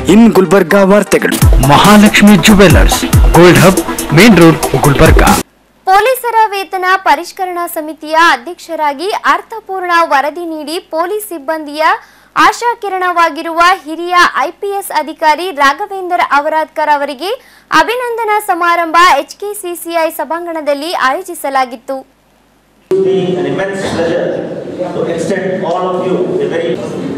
ಇನ್ ಗುಲ್ಬರ್ಗಾ ವಾರ್ತೆಗಳು Mahalakshmi jewellers gold hub main road Gulbarga ಪೊಲೀಸರ ವೇತನ ಪರಿಷ್ಕರಣಾ ಸಮಿತಿಯ ಅಧ್ಯಕ್ಷರಾಗಿ ಅರ್ಥಪೂರ್ಣ ವರದಿ ನೀಡಿ ಪೊಲೀಸ್ ಸಿಬ್ಬಂದಿಯ ಆಶಾಕಿರಣವಾಗಿರುವ ಹಿರಿಯ ಐಪಿಎಸ್ ಅಧಿಕಾರಿ ರಾಘವೇಂದ್ರ ಅವರಾದ್ಕರ್ ಅವರಿಗೆ ಅಭಿನಂದನಾ ಸಮಾರಂಭ ಎಚ್ಕೆಸಿಸಿಐ ಸಭಾಂಗಣದಲ್ಲಿ ಆಯೋಜಿಸಲಾಗಿತ್ತು be an immense pleasure to extend all of you a very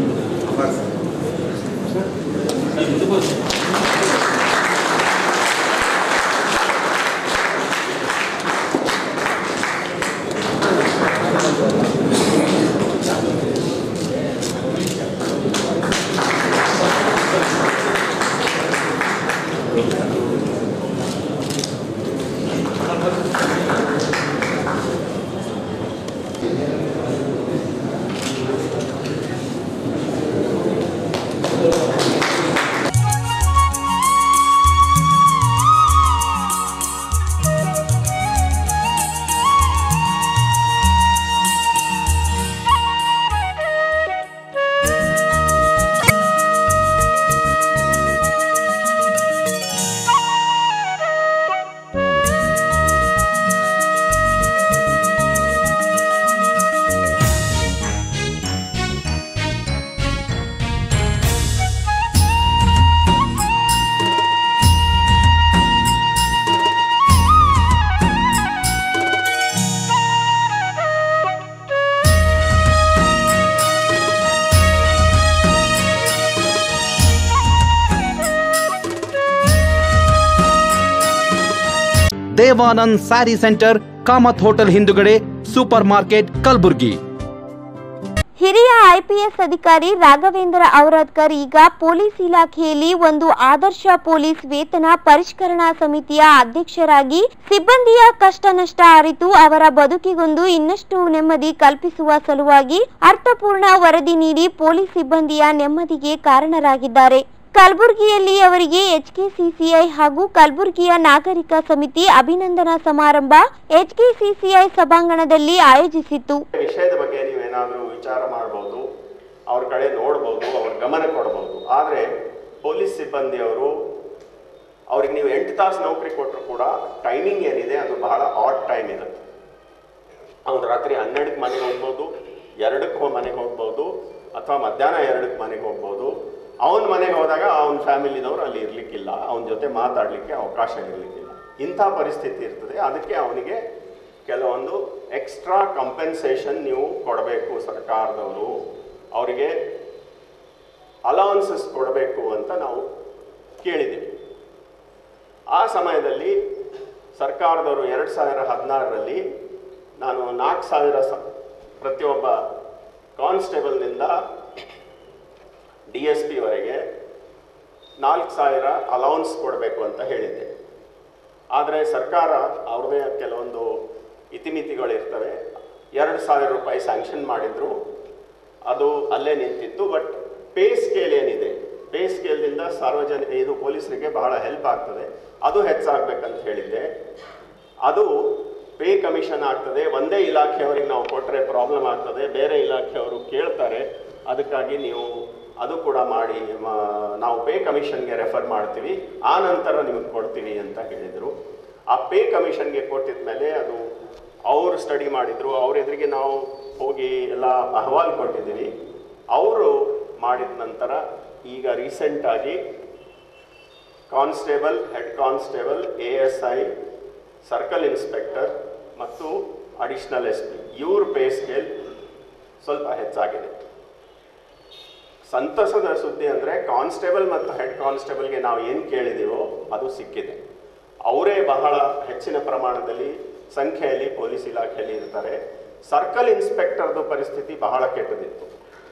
Devanand saree centre Kamath hotel ಹಿಂದುಗಡೆ ಸೂಪರ್ ಮಾರ್ಕೆಟ್ ಕಲಬುರ್ಗಿ ಹಿರಿಯ ಐಪಿಎಸ್ ಅಧಿಕಾರಿ ರಾಘವೇಂದ್ರ ಔರಾದ್ಕರ್ ಈಗ ಪೊಲೀಸ್ ಇಲಾಖೆಯಲ್ಲಿ ಒಂದು ಆದರ್ಶ ಪೊಲೀಸ್ ವೇತನ ಪರಿಷ್ಕರಣಾ ಸಮಿತಿಯ ಅಧ್ಯಕ್ಷರಾಗಿ ಸಿಬ್ಬಂದಿಯ ಕಷ್ಟ ನಷ್ಟ ಅರಿತು ಅವರ ಬದುಕಿಗೊಂದು ಇನ್ನಷ್ಟು ನೆಮ್ಮದಿ ಕಲ್ಪಿಸುವ ಸಲುವಾಗಿ ಅರ್ಥಪೂರ್ಣ ವರದಿ ನೀಡಿ ಪೊಲೀಸ್ ಸಿಬ್ಬಂದಿಯ ನೆಮ್ಮದಿಗೆ ಕಾರಣರಾಗಿದ್ದಾರೆ ಕಲಬುರಗಿಯಲ್ಲಿ ಅವರಿಗೆ ಎಚ್ಕೆಸಿಸಿಐ ಹಾಗೂ ಕಲಬುರಗಿಯ ನಾಗರಿಕ ಸಮಿತಿ ಅಭಿನಂದನಾ ಸಮಾರಂಭ ಎಚ್ಕೆಸಿಸಿಐ ಸಭಾಂಗಣದಲ್ಲಿ ಆಯೋಜಿಸಿತ್ತು ವಿಷಯದ ಬಗ್ಗೆ ನೀವೇನಾದರೂ ವಿಚಾರ ಮಾಡ್ಬೋದು ಅವ್ರ ಕಡೆ ನೋಡ್ಬೋದು ಅವ್ರ ಗಮನ ಕೊಡ್ಬೋದು ಆದರೆ ಪೊಲೀಸ್ ಸಿಬ್ಬಂದಿಯವರು ಅವ್ರಿಗೆ ನೀವು ಎಂಟು ತಾಸು ನೌಕರಿ ಕೊಟ್ಟರು ಕೂಡ ಟೈಮಿಂಗ್ ಏನಿದೆ ಅದು ಬಹಳ ಆಡ್ ಟೈಮ್ ಇರುತ್ತೆ ಅವ್ನು ರಾತ್ರಿ ಹನ್ನೆರಡಕ್ಕೆ ಮನೆಗೆ ಹೋಗ್ಬೋದು ಎರಡಕ್ಕೆ ಮನೆಗೆ ಹೋಗ್ಬೋದು ಅಥವಾ ಮಧ್ಯಾಹ್ನ ಎರಡಕ್ಕೆ ಮನೆಗೆ ಹೋಗ್ಬೋದು ಅವನ ಮನೆಗೆ ಹೋದಾಗ ಅವನ ಫ್ಯಾಮಿಲಿದವರು ಅಲ್ಲಿ ಇರಲಿಕ್ಕಿಲ್ಲ ಅವನ ಜೊತೆ ಮಾತಾಡಲಿಕ್ಕೆ ಅವಕಾಶ ಇರಲಿಕ್ಕಿಲ್ಲ ಇಂಥ ಪರಿಸ್ಥಿತಿ ಇರ್ತದೆ ಅದಕ್ಕೆ ಅವನಿಗೆ ಕೆಲವೊಂದು ಎಕ್ಸ್ಟ್ರಾ ಕಂಪೆನ್ಸೇಷನ್ ನೀವು ಕೊಡಬೇಕು ಸರ್ಕಾರದವರು ಅವರಿಗೆ ಅಲೌನ್ಸಸ್ ಕೊಡಬೇಕು ಅಂತ ನಾವು ಕೇಳಿದ್ದೀವಿ ಆ ಸಮಯದಲ್ಲಿ ಸರ್ಕಾರದವರು ಎರಡು ಸಾವಿರ ಹದಿನಾರರಲ್ಲಿ ನಾನು ನಾಲ್ಕು ಸಾವಿರ ಸ ಪ್ರತಿಯೊಬ್ಬ ಕಾನ್ಸ್ಟೇಬಲ್ನಿಂದ ಡಿ ಎಸ್ ಪಿವರೆಗೆ ನಾಲ್ಕು ಸಾವಿರ ಅಲೌನ್ಸ್ ಕೊಡಬೇಕು ಅಂತ ಹೇಳಿದ್ದೆ ಆದರೆ ಸರ್ಕಾರ ಅವ್ರದ್ದೇ ಕೆಲವೊಂದು ಇತಿಮಿತಿಗಳಿರ್ತವೆ ಎರಡು ಸಾವಿರ ರೂಪಾಯಿ ಸ್ಯಾಂಕ್ಷನ್ ಮಾಡಿದ್ರು ಅದು ಅಲ್ಲೇ ನಿಂತಿತ್ತು ಬಟ್ ಪೇ ಸ್ಕೇಲ್ ಏನಿದೆ ಪೇ ಸ್ಕೇಲ್ನಿಂದ ಸಾರ್ವಜನಿಕ ಇದು ಪೊಲೀಸರಿಗೆ ಬಹಳ ಹೆಲ್ಪ್ ಆಗ್ತದೆ ಅದು ಹೆಚ್ಚಾಗಬೇಕಂತ ಹೇಳಿದ್ದೆ ಅದು ಪೇ ಕಮಿಷನ್ ಆಗ್ತದೆ ಒಂದೇ ಇಲಾಖೆಯವರಿಗೆ ನಾವು ಕೊಟ್ಟರೆ ಪ್ರಾಬ್ಲಮ್ ಆಗ್ತದೆ ಬೇರೆ ಇಲಾಖೆಯವರು ಕೇಳ್ತಾರೆ ಅದಕ್ಕಾಗಿ ನೀವು ಅದು ಕೂಡ ಮಾಡಿ ಮ- ನಾವು ಪೇ ಕಮಿಷನ್ಗೆ ರೆಫರ್ ಮಾಡ್ತೀವಿ ಆ ನಂತರ ನಿಮಗೆ ಕೊಡ್ತೀವಿ ಅಂತ ಹೇಳಿದರು ಆ ಪೇ ಕಮಿಷನ್ಗೆ ಕೊಟ್ಟಿದ ಮೇಲೆ ಅದು ಅವರು ಸ್ಟಡಿ ಮಾಡಿದರು ಅವ್ರ ಎದುರಿಗೆ ನಾವು ಹೋಗಿ ಎಲ್ಲ ಅಹವಾಲು ಕೊಟ್ಟಿದ್ದೀವಿ ಅವರು ಮಾಡಿದ ನಂತರ ಈಗ ರೀಸೆಂಟಾಗಿ constable head constable A S I circle inspector ಮತ್ತು ಅಡಿಷನಲ್ ಎಸ್ ಪಿ ಇವ್ರ ಪೇ ಸ್ಕೇಲ್ ಸ್ವಲ್ಪ ಹೆಚ್ಚಾಗಿದೆ ಸಂತಸದ ಸುದ್ದಿ ಅಂದರೆ ಕಾನ್ಸ್ಟೇಬಲ್ ಮತ್ತು ಹೆಡ್ ಕಾನ್ಸ್ಟೇಬಲ್ಗೆ ನಾವು ಏನು ಕೇಳಿದ್ದೀವೋ ಅದು ಸಿಕ್ಕಿದೆ ಅವರೇ ಬಹಳ ಹೆಚ್ಚಿನ ಪ್ರಮಾಣದಲ್ಲಿ ಸಂಖ್ಯೆಯಲ್ಲಿ ಪೊಲೀಸ್ ಇಲಾಖೆಯಲ್ಲಿ ಇರ್ತಾರೆ ಸರ್ಕಲ್ ಇನ್ಸ್ಪೆಕ್ಟರ್ದು ಪರಿಸ್ಥಿತಿ ಬಹಳ ಕೆಟ್ಟದಿತ್ತು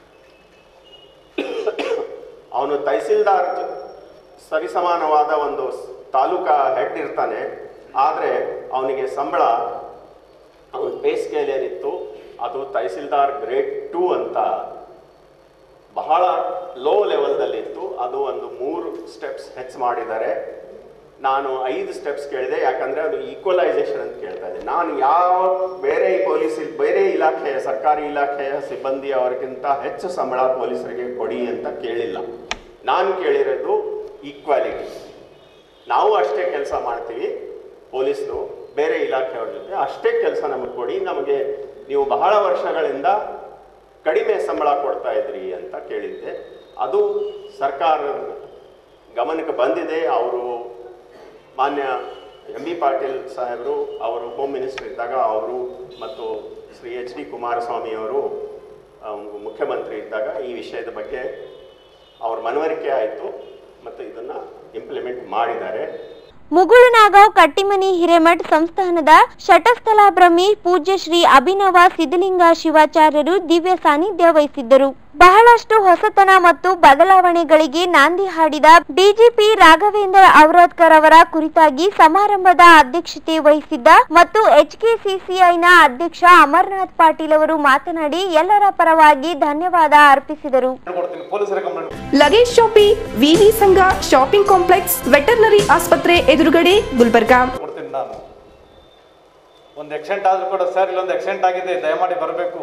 ಅವನು ತಹಸೀಲ್ದಾರ್ ಜ- ಸರಿಸಮಾನವಾದ ಒಂದು ಸ್- ತಾಲೂಕಾ ಹೆಡ್ ಇರ್ತಾನೆ ಆದರೆ ಅವನಿಗೆ ಸಂಬಳ ಅವನ ಪೇ ಸ್ಕೇಲ್ ಏನಿತ್ತು ಅದು ತಹಸೀಲ್ದಾರ್ ಗ್ರೇಡ್ ಟೂ ಅಂತ ಬಹಳ ಲೋ ಲೆವೆಲ್ದಲ್ಲಿತ್ತು ಅದು ಒಂದು ಮೂರು ಸ್ಟೆಪ್ಸ್ ಹೆಚ್ಚು ಮಾಡಿದ್ದಾರೆ ನಾನು ಐದು ಸ್ಟೆಪ್ಸ್ ಕೇಳಿದೆ ಯಾಕಂದರೆ ಅದು ಈಕ್ವಲೈಸೇಷನ್ ಅಂತ ಕೇಳ್ತಾ ಇದ್ದೆ ನಾನು ಯಾವ ಬೇರೆ ಪೊಲೀಸ್ ಇಲ್- ಬೇರೆ ಇಲಾಖೆಯ ಸರ್ಕಾರಿ ಇಲಾಖೆಯ ಸಿಬ್ಬಂದಿ ಅವರಿಗಿಂತ ಹೆಚ್ಚು ಸಂಬಳ ಪೊಲೀಸರಿಗೆ ಕೊಡಿ ಅಂತ ಕೇಳಿಲ್ಲ ನಾನು ಕೇಳಿರೋದು ಈಕ್ವಾಲಿಟಿ ನಾವು ಅಷ್ಟೇ ಕೆಲಸ ಮಾಡ್ತೀವಿ ಪೊಲೀಸ್ರು ಬೇರೆ ಇಲಾಖೆಯವ್ರ ಜೊತೆ ಅಷ್ಟೇ ಕೆಲಸ ನಮಗೆ ಕೊಡಿ ನಮಗೆ ನೀವು ಬಹಳ ವರ್ಷಗಳಿಂದ ಕಡಿಮೆ ಸಂಬಳ ಕೊಡ್ತಾ ಇದ್ರಿ ಅಂತ ಕೇಳಿದ್ದೆ ಅದು ಸರ್ಕಾರದ ಗಮನಕ್ಕೆ ಬಂದಿದೆ ಅವರು ಮಾನ್ಯ ಎಂ ಬಿ ಪಾಟೀಲ್ ಸಾಹೇಬರು ಅವರು ಹೋಮ್ ಮಿನಿಸ್ಟರ್ ಇದ್ದಾಗ ಅವರು ಮತ್ತು ಶ್ರೀ ಎಚ್ ಡಿ ಕುಮಾರಸ್ವಾಮಿ ಅವರು ಆ, ಮುಖ್ಯಮಂತ್ರಿ ಇದ್ದಾಗ ಈ ವಿಷಯದ ಬಗ್ಗೆ ಅವ್ರ ಮನವರಿಕೆ ಆಯಿತು ಮತ್ತು ಇದನ್ನು ಇಂಪ್ಲಿಮೆಂಟ್ ಮಾಡಿದ್ದಾರೆ ಮುಗುಳುನಾಗಾಂವ್ ಕಟ್ಟಿಮನಿ ಹಿರೇಮಠ್ ಸಂಸ್ಥಾನದ ಶಟಸ್ಥಲ ಬ್ರಹ್ಮಿ ಪೂಜ್ಯ ಶ್ರೀ ಅಭಿನವ ಸಿದ್ಧಲಿಂಗ ಶಿವಾಚಾರ್ಯರು ದಿವ್ಯ ಸಾನ್ನಿಧ್ಯ ವಹಿಸಿದ್ದರು ಬಹಳಷ್ಟು ಹೊಸತನ ಮತ್ತು ಬದಲಾವಣೆಗಳಿಗೆ ನಾಂದಿ ಹಾಡಿದ ಡಿಜಿಪಿ ರಾಘವೇಂದ್ರ ಔರಾದ್ಕರ್ ಅವರ ಕುರಿತಾಗಿ ಸಮಾರಂಭದ ಅಧ್ಯಕ್ಷತೆ ವಹಿಸಿದ್ದ ಮತ್ತು ಎಚ್ಕೆಸಿಸಿಐನ ಅಧ್ಯಕ್ಷ ಅಮರ್ನಾಥ್ ಪಾಟೀಲ್ ಅವರು ಮಾತನಾಡಿ ಎಲ್ಲರ ಪರವಾಗಿ ಧನ್ಯವಾದ ಅರ್ಪಿಸಿದರು ಕೊಡ್ತೀನಿ ಪೊಲೀಸರ ಕಂಪ್ಲೇಂಟ್ ಲಗೇಜ್ ಶಾಪಿ ವಿವಿ ಸಂಘ ಶಾಪಿಂಗ್ ಕಾಂಪ್ಲೆಕ್ಸ್ ವೆಟರ್ನರಿ ಆಸ್ಪತ್ರೆ ಎದುರುಗಡೆ ಗುಲ್ಬರ್ಗಾ ಕೊಡ್ತೀನಿ ನಾನು ಒಂದು ಆಕ್ಸಿಡೆಂಟ್ ಆದರೂ ಕೂಡ ಸರ್ ಇಲ್ಲೊಂದು ಆಕ್ಸಿಡೆಂಟ್ ಆಗಿದೆ ದಯಮಾಡಿ ಬರಬೇಕು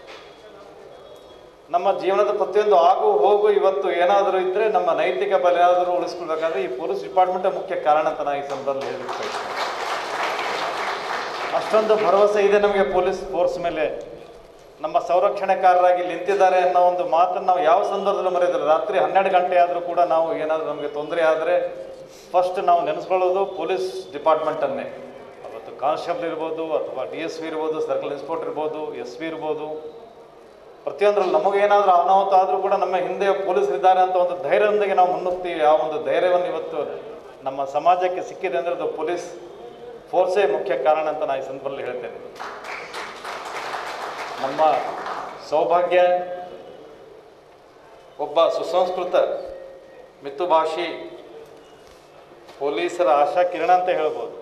ನಮ್ಮ ಜೀವನದ ಪ್ರತಿಯೊಂದು ಆಗು ಹೋಗು ಇವತ್ತು ಏನಾದರೂ ಇದ್ದರೆ ನಮ್ಮ ನೈತಿಕ ಬಲ ಏನಾದರೂ ಉಳಿಸ್ಕೊಳ್ಬೇಕಾದ್ರೆ ಈ ಪೊಲೀಸ್ ಡಿಪಾರ್ಟ್ಮೆಂಟೇ ಮುಖ್ಯ ಕಾರಣ ಅಂತ ನಾನು ಈ ಸಂದರ್ಭದಲ್ಲಿ ಹೇಳಲಿಕ್ಕೆ ಬಯಸ್ತೇನೆ ಅಷ್ಟೊಂದು ಭರವಸೆ ಇದೆ ನಮಗೆ ಪೊಲೀಸ್ ಫೋರ್ಸ್ ಮೇಲೆ ನಮ್ಮ ಸಂರಕ್ಷಣೆಕಾರರಾಗಿ ಇಲ್ಲಿ ನಿಂತಿದ್ದಾರೆ ಅನ್ನೋ ಒಂದು ಮಾತನ್ನು ನಾವು ಯಾವ ಸಂದರ್ಭದಲ್ಲೂ ಮರೆಯೋದಿಲ್ಲ ರಾತ್ರಿ ಹನ್ನೆರಡು ಗಂಟೆ ಆದರೂ ಕೂಡ ನಾವು ಏನಾದರೂ ನಮಗೆ ತೊಂದರೆ ಆದರೆ ಫಸ್ಟ್ ನಾವು ನೆನೆಸ್ಕೊಳ್ಳೋದು ಪೊಲೀಸ್ ಡಿಪಾರ್ಟ್ಮೆಂಟನ್ನೇ ಅವತ್ತು ಕಾನ್ಸ್ಟೇಬಲ್ ಇರ್ಬೋದು ಅಥವಾ ಡಿ ಎಸ್ ಪಿ ಇರ್ಬೋದು ಸರ್ಕಲ್ ಇನ್ಸ್ಪೆಕ್ಟರ್ ಇರ್ಬೋದು ಎಸ್ ಪಿ ಇರ್ಬೋದು ಪ್ರತಿಯೊಂದರಲ್ಲಿ ನಮಗೇನಾದರೂ ಅನಾಹುತ ಆದರೂ ಕೂಡ ನಮ್ಮ ಹಿಂದೆ ಪೊಲೀಸರು ಇದ್ದಾರೆ ಅಂತ ಒಂದು ಧೈರ್ಯದೊಂದಿಗೆ ನಾವು ಮುನ್ನುಗ್ತೀವಿ ಆ ಒಂದು ಧೈರ್ಯವನ್ನು ಇವತ್ತು ನಮ್ಮ ಸಮಾಜಕ್ಕೆ ಸಿಕ್ಕಿದೆ ಅಂದರೆ ಅದು ಪೊಲೀಸ್ ಫೋರ್ಸೇ ಮುಖ್ಯ ಕಾರಣ ಅಂತ ನಾನು ಈ ಸಂದರ್ಭದಲ್ಲಿ ಹೇಳ್ತೇನೆ ನಮ್ಮ ಸೌಭಾಗ್ಯ ಒಬ್ಬ ಸುಸಂಸ್ಕೃತ ಮಿತುಭಾಷಿ ಪೊಲೀಸರ ಆಶಾ ಕಿರಣ ಅಂತ ಹೇಳ್ಬೋದು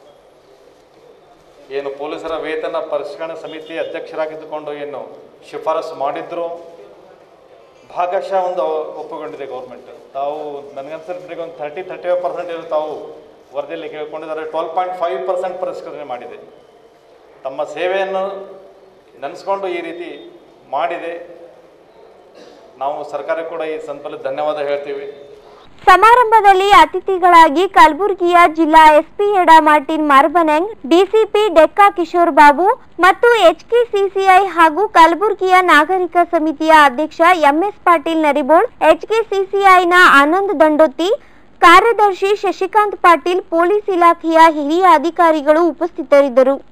ಏನು ಪೊಲೀಸರ ವೇತನ ಪರಿಷ್ಕರಣೆ ಸಮಿತಿ ಅಧ್ಯಕ್ಷರಾಗಿದ್ದುಕೊಂಡು ಏನು ಶಿಫಾರಸು ಮಾಡಿದ್ರು ಭಾಗಶಃ ಒಂದು ಒಪ್ಪಿಕೊಂಡಿದೆ ಗೌರ್ಮೆಂಟ್ ತಾವು ನನಗನ್ಸಿದ್ರೆ ಒಂದು ತರ್ಟಿ ತರ್ಟಿ ಫೈವ್ ಪರ್ಸೆಂಟ್ ತಾವು ವರದಿಯಲ್ಲಿ ಕೇಳ್ಕೊಂಡಿದ್ದಾರೆ ಟ್ವೆಲ್ ಪಾಯಿಂಟ್ ಫೈವ್ ಪರ್ಸೆಂಟ್ ಪರಿಷ್ಕರಣೆ ಮಾಡಿದೆ ತಮ್ಮ ಸೇವೆಯನ್ನು ನೆನೆಸ್ಕೊಂಡು ಈ ರೀತಿ ಮಾಡಿದೆ ನಾವು ಸರ್ಕಾರ ಕೂಡ ಈ ಸಂದರ್ಭದಲ್ಲಿ ಧನ್ಯವಾದ ಹೇಳ್ತೀವಿ ಸಮಾರಂಭದಲ್ಲಿ ಅತಿಥಿಗಳಾಗಿ ಕಲಬುರಗಿಯ ಜಿಲ್ಲಾ ಎಸ್ಪಿ ಎಡಾ ಮಾರ್ಟಿನ್ ಮಾರ್ಬನೆಂಗ್ ಡಿಸಿಪಿ ಡೆಕ್ಕಾ ಕಿಶೋರ್ ಬಾಬು ಮತ್ತು ಎಚ್ಕೆಸಿಸಿಐ ಹಾಗೂ ಕಲಬುರಗಿಯ ನಾಗರಿಕ ಸಮಿತಿಯ ಅಧ್ಯಕ್ಷ ಎಂಎಸ್ ಪಾಟೀಲ್ ನರಿಬೋಳ್ ಎಚ್ಕೆಸಿಸಿಐನ ಆನಂದ್ ದಂಡೋತಿ ಕಾರ್ಯದರ್ಶಿ ಶಶಿಕಾಂತ್ ಪಾಟೀಲ್ ಪೊಲೀಸ್ ಇಲಾಖೆಯ ಹಿರಿಯ ಅಧಿಕಾರಿಗಳು ಉಪಸ್ಥಿತರಿದ್ದರು